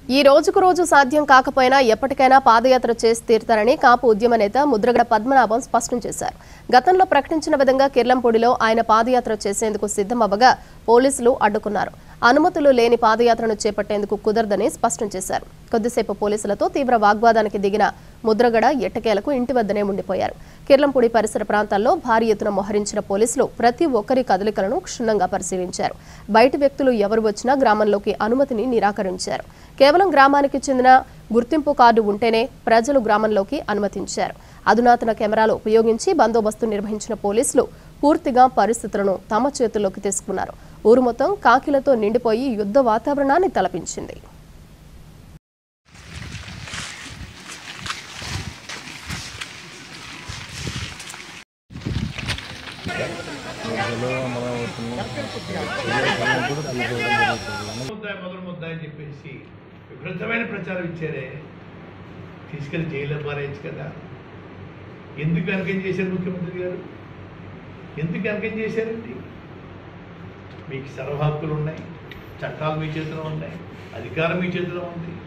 ఈ రోజుకు రోజు సాధ్యం కాకపోయినా ఎప్పటికైనా పాదయాత్ర చేసి తీరుతారని కాపు ఉద్యమ నేత ముద్రగడ పద్మనాభం స్పష్టం చేశారు గతంలో ప్రకటించిన విధంగా కిర్లంపూడిలో ఆయన పాదయాత్ర చేసేందుకు సిద్ధమవ్వగా పోలీసులు అడ్డుకున్నారు అనుమతులు లేని పాదయాత్రను చేపట్టేందుకు కుదరదని స్పష్టం చేశారు కొద్దిసేపు పోలీసులతో తీవ్ర వాగ్వాదానికి దిగిన ముద్రగడ ఎట్టకేలకు ఇంటి వద్దనే ఉండిపోయారు కిర్లంపూడి పరిసర ప్రాంతాల్లో భారీ ఎత్తున మోహరించిన పోలీసులు ప్రతి ఒక్కరి కదలికలను క్షుణ్ణంగా పరిశీలించారు బయటి వ్యక్తులు ఎవరు వచ్చినా గ్రామంలోకి అనుమతిని నిరాకరించారు కేవలం గ్రామానికి చెందిన గుర్తింపు కార్డు ఉంటేనే ప్రజలు గ్రామంలోకి అనుమతించారు అధునాతన కెమెరాలు ఉపయోగించి బందోబస్తు నిర్వహించిన పోలీసులు పూర్తిగా పరిస్థితులను తమ చేతుల్లోకి తీసుకున్నారు ఊరు మొత్తం కాకిలతో నిండిపోయి యుద్ధ వాతావరణాన్ని తలపించింది ముద్దాయి మొదలు ముద్దాయి అని చెప్పేసి విపరీతమైన ప్రచారం ఇచ్చారే తీసుకెళ్లి జైల్లో పారేయచ్చు కదా ఎందుకు వెనకం చేశారు ముఖ్యమంత్రి గారు ఎందుకు వెనకం చేశారండి మీకు సర్వ హక్కులు ఉన్నాయి చట్టాలు మీ చేతిలో ఉన్నాయి అధికారం మీ చేతిలో ఉంది